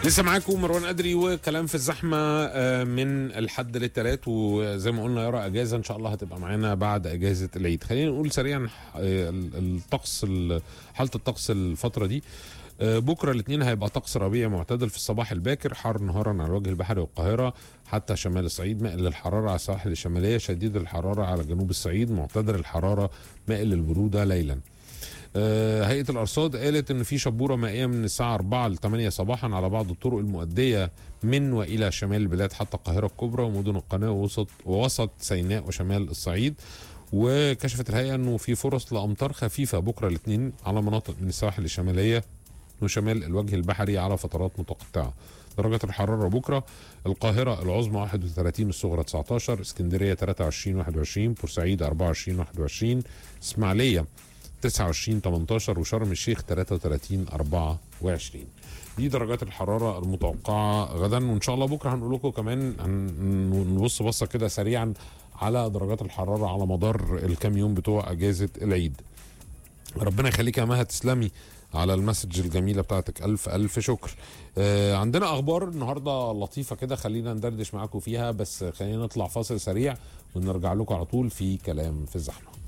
لسه معاكم مروان قدري وكلام في الزحمه آه، من الحد للثلاث وزي ما قلنا يرى اجازه ان شاء الله هتبقى معانا بعد اجازه العيد خلينا نقول سريعا آه، ال- الطقس ال- حاله الطقس الفتره دي آه، بكره الاثنين هيبقى طقس ربيعي معتدل في الصباح الباكر حار نهارا على الوجه البحري والقاهره حتى شمال الصعيد مائل للحراره على السواحل الشماليه شديد الحراره على جنوب الصعيد معتدل الحراره مائل للبروده ليلا آه، هيئه الارصاد قالت ان في شبوره مائيه من الساعه 4 ل 8 صباحا على بعض الطرق المؤديه من والى شمال البلاد حتى القاهره الكبرى ومدن القناه ووسط ووسط سيناء وشمال الصعيد وكشفت الهيئه انه في فرص لامطار خفيفه بكره الاثنين على مناطق من السواحل الشماليه وشمال الوجه البحري على فترات متقطعه درجة الحرارة بكرة القاهرة العظمى 31 الصغرى 19 اسكندرية 23 21 بورسعيد 24 21 اسماعيلية 29 18 وشرم الشيخ 33 24 دي درجات الحرارة المتوقعة غدا وإن شاء الله بكرة هنقول لكم كمان هنبص بصة كده سريعا على درجات الحرارة على مدار الكام يوم بتوع أجازة العيد ربنا يخليك يا مها تسلمي على المسج الجميلة بتاعتك ألف ألف شكر آه عندنا أخبار النهاردة لطيفة كده خلينا ندردش معاكم فيها بس خلينا نطلع فاصل سريع ونرجع لكم على طول في كلام في الزحمة